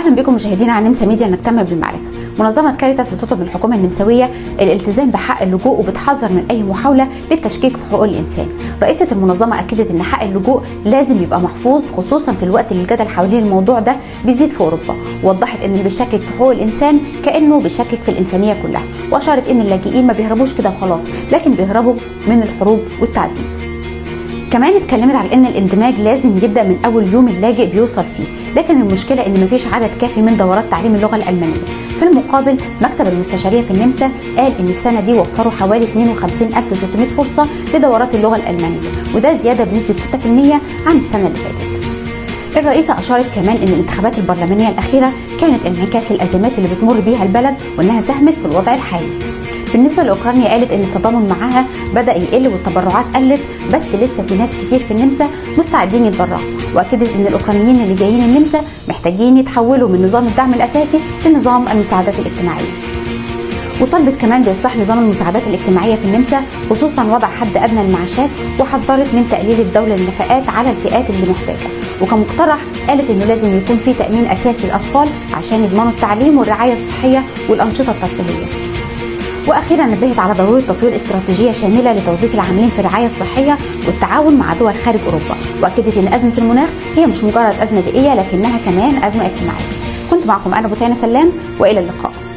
اهلا بكم مشاهدينا على نمسا ميديا نهتم بالمعرفه منظمه كاريتاس بتطلب من الحكومه النمساويه الالتزام بحق اللجوء وبتحذر من اي محاوله للتشكيك في حقوق الانسان رئيسه المنظمه اكدت ان حق اللجوء لازم يبقى محفوظ خصوصا في الوقت اللي الجدل حوالين الموضوع ده بيزيد في اوروبا ووضحت ان اللي بيشكك في حقوق الانسان كانه بيشكك في الانسانيه كلها واشارت ان اللاجئين ما بيهربوش كده وخلاص لكن بيهربوا من الحروب والتعذيب كمان اتكلمت على ان الاندماج لازم يبدا من اول يوم اللاجئ بيوصل فيه لكن المشكله ان مفيش عدد كافي من دورات تعليم اللغه الالمانيه في المقابل مكتب المستشاريه في النمسا قال ان السنه دي وفروا حوالي 52600 فرصه لدورات اللغه الالمانيه وده زياده بنسبه 6% عن السنه اللي فاتت الرئيسة أشارت كمان أن الانتخابات البرلمانية الأخيرة كانت انعكاس الأزمات اللي بتمر بيها البلد وأنها ساهمت في الوضع الحالي بالنسبة لأوكرانيا قالت أن التضامن معاها بدأ يقل والتبرعات قلت بس لسه في ناس كتير في النمسا مستعدين يتبرعوا وأكدت أن الأوكرانيين اللي جايين النمسا محتاجين يتحولوا من نظام الدعم الأساسي لنظام المساعدات الاجتماعية وطلبت كمان باصلاح نظام المساعدات الاجتماعيه في النمسا خصوصا وضع حد ادنى للمعاشات وحذرت من تقليل الدوله للنفقات على الفئات اللي محتاجه وكمقترح قالت انه لازم يكون في تامين اساسي للاطفال عشان يضمنوا التعليم والرعايه الصحيه والانشطه الترفيهيه واخيرا نبهت على ضروره تطوير استراتيجيه شامله لتوظيف العاملين في الرعايه الصحيه والتعاون مع دول خارج اوروبا واكدت ان ازمه المناخ هي مش مجرد ازمه بيئيه لكنها كمان ازمه اجتماعيه كنت معكم انا بثينه سلام والى اللقاء